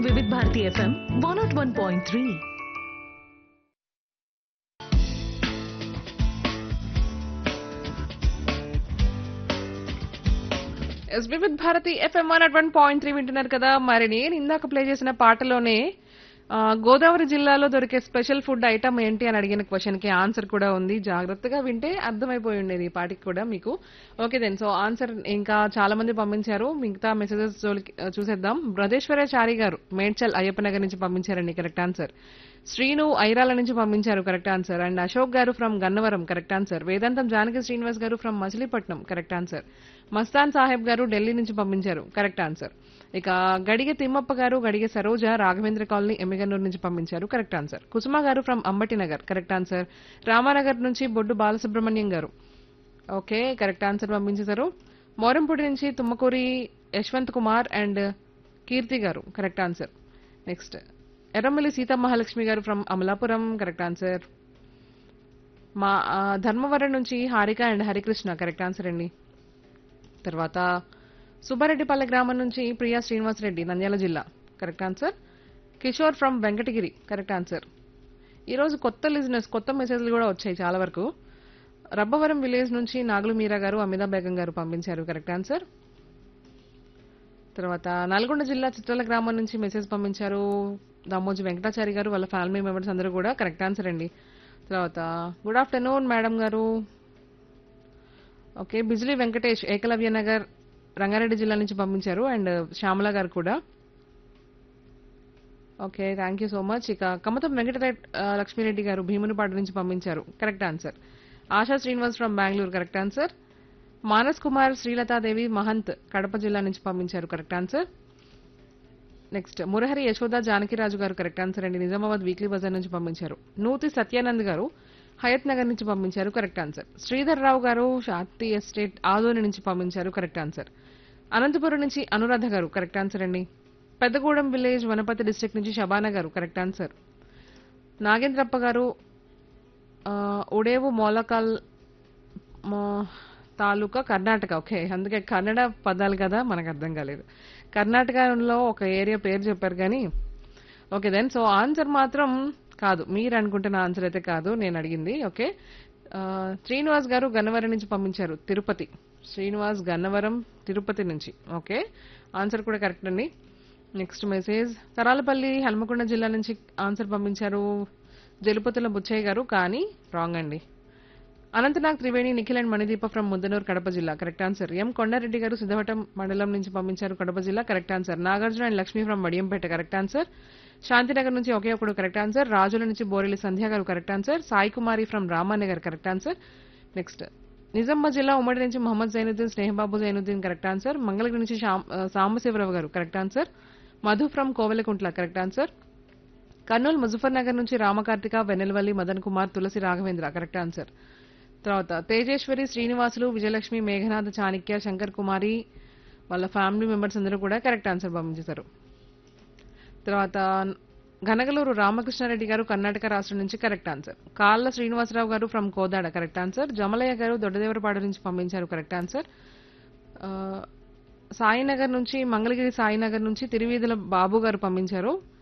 వివిధ Bharati FM one not one point three ఎస్ Vividh Bharati FM one one point three వింటున్నారు కదా మరి నేను ఇందాక ప్లే చేసిన పాటలోనే ఆ, గోదావరి జిల్లాలో దొరికే స్పెషల్ ఫుడ్ ఐటమ్ ఏంటి అని అడిగిన క్వశ్చన్ కి ఆన్సర్ కూడా ఉంది జాగ్రత్తగా వింటే అర్థమైపోయి ఉండేది ఈ పాటికి కూడా మీకు ఓకే దెన్ సో ఆన్సర్ ఇంకా చాలా మంది పంపించారు మిగతా మెసేజెస్ చూసేద్దాం బ్రజేశ్వరాచారి గారు మేడ్చల్ అయ్యప్ప నగర్ నుంచి పంపించారండి కరెక్ట్ ఆన్సర్ శ్రీను ఐరాల నుంచి పంపించారు కరెక్ట్ ఆన్సర్ అండ్ అశోక్ గారు ఫ్రమ్ గన్నవరం కరెక్ట్ ఆన్సర్ వేదాంతం Janaki Srinivas garu from Machilipatnam correct answer Mastan Saheb garu Delhi నుంచి పంపించారు కరెక్ట్ ఆన్సర్ ఇక గడిగె తిమ్మప్ప గారు గడిగె సరోజ రాఘవేంద్ర కాలనీ ఎమ్మిగన్నూరు నుంచి పంపించారు correct answer Kusuma garu from Ambati Nagar correct answer Ramanagar నుంచి బొడ్డు బాలసుబ్రహ్మణ్యం గారు ఓకే కరెక్ట్ ఆన్సర్ పంపించేశారు మోరంపూడి నుంచి Tummakuri Yashwant Kumar and Keerthi garu correct answer next Erramalli Seethamahalakshmi garu from Amalapuram correct answer మా ఆ, ధర్మవరం నుంచి Harika and Harikrishna correct answer అండి తర్వాత సుబ్బారెడ్డిపల్లె గ్రామం నుంచి ప్రియా శ్రీనివాసరెడ్డి నంద్యాల జిల్లా correct answer Kishore from Venkatagiri correct answer ఈరోజు కొత్త లిజినెస్ కొత్త మెసేజ్లు కూడా వచ్చాయి చాలా వరకు రబ్బవరం విలేజ్ నుంచి నాగులు మీరా గారు అమితా బేగం గారు పంపించారు కరెక్ట్ ఆన్సర్ తర్వాత నల్గొండ జిల్లా చిత్రాల గ్రామం నుంచి మెసేజ్ పంపించారు దామోజీ వెంకటాచారి గారు వాళ్ళ ఫ్యామిలీ మెంబర్స్ అందరూ కూడా కరెక్ట్ ఆన్సర్ అండి తర్వాత good afternoon madam garu okay Bijli Venkatesh Ekalavya Nagar Rangareddy జిల్లా నుంచి పంపించారు అండ్ శ్యామల గారు కూడా okay thank you so much ఇక కమతం వెంకట లక్ష్మీరెడ్డి గారు భీమునిపాడు నుంచి పంపించారు correct answer Asha Srinivas from Bengaluru correct answer Manas Kumar Srilathadevi Mahant Kadapa జిల్లా నుంచి పంపించారు correct answer next Murahari Yashoda Janakiraju garu correct answer అండి నిజామాబాద్ వీక్లీ బజార్ నుంచి పంపించారు నూతి సత్యానంద్ గారు హయత్ నగర్ నుంచి పంపించారు కరెక్ట్ ఆన్సర్ శ్రీధర్ రావు గారు శాంతి ఎస్టేట్ ఆదోని నుంచి పంపించారు కరెక్ట్ ఆన్సర్ అనంతపురం నుంచి అనురాధ గారు కరెక్ట్ ఆన్సర్ అండి పెద్దగూడెం విలేజ్ వనపతి డిస్ట్రిక్ట్ నుంచి శబానా గారు కరెక్ట్ ఆన్సర్ నాగేంద్రప్ప గారు ఆ, ఉడేవు మోలకాల్ మా- తాలూకా కర్ణాటక ఓకే అందుకే కన్నడ పదాలు కదా మనకు అర్థం కాలేదు కర్ణాటకలో ఒక ఏరియా పేరు చెప్పారు కానీ ఓకే దెన్ సో ఆన్సర్ మాత్రం కాదు మీరు అనుకుంటున్న ఆన్సర్ అయితే కాదు నేను అడిగింది ఓకే ఆ, శ్రీనివాస్ గారు గన్నవరం నుంచి పంపించారు తిరుపతి శ్రీనివాస్ గన్నవరం తిరుపతి నుంచి ఓకే ఆన్సర్ కూడా కరెక్ట్ అండి నెక్స్ట్ మెసేజ్ తరాలపల్లి హనుమకొండ జిల్లా నుంచి ఆన్సర్ పంపించారు జలుపతుల బుచ్చయ్య గారు కానీ రాంగ్ అండి అనంతనాగ్ త్రివేణి నిఖిల్ అండ్ మణిదీప ఫ్రమ్ ముద్దనూరు కడప జిల్లా కరెక్ట్ ఆన్సర్ ఎం కొండారెడ్డి గారు సిద్ధవటం మండలం నుంచి పంపించారు కడప జిల్లా correct answer Nagarjuna and Lakshmi from Madiyampeta correct answer Shantinagar నుంచి ఒకే ఒకడు కరెక్ట్ ఆన్సర్ రాజుల నుంచి Borelli Sandhya garu correct answer Sai Kumari from Ramanagar correct answer next Nizamabad జిల్లా ఉమ్మడి నుంచి మొహమ్మద్ జైనుద్దీన్ స్నేహబాబు జైనుద్దీన్ కరెక్ట్ ఆన్సర్ మంగళగిరి నుంచి శ్యామ్- ఆ, Sambasivarao garu correct answer Madhu from Koilkuntla correct answer Kurnool Muzaffar Nagar నుంచి రామకార్తిక వెన్నెలవల్లి మదన్ కుమార్ తులసి రాఘవేంద్ర కరెక్ట్ ఆన్సర్ తర్వాత తేజేశ్వరి శ్రీనివాసులు విజయలక్ష్మి మేఘనాథ చాణిక్య శంకర్ కుమారి వాళ్ళ ఫ్యామిలీ మెంబర్స్ అందరూ కూడా కరెక్ట్ ఆన్సర్ పంపించేశారు తర్వాత ఘనగలూరు రామకృష్ణారెడ్డి గారు కర్ణాటక రాష్ట్రం నుంచి correct answer Kalla Srinivasarao garu from Kodada correct answer Jamalaiah garu Doddadevarapadu నుంచి పంపించారు కరెక్ట్ ఆన్సర్ ఆ, సాయినగర్ నుంచి మంగళగిరి సాయినగర్ నుంచి తిరువీధుల బాబు గారు పంపించారు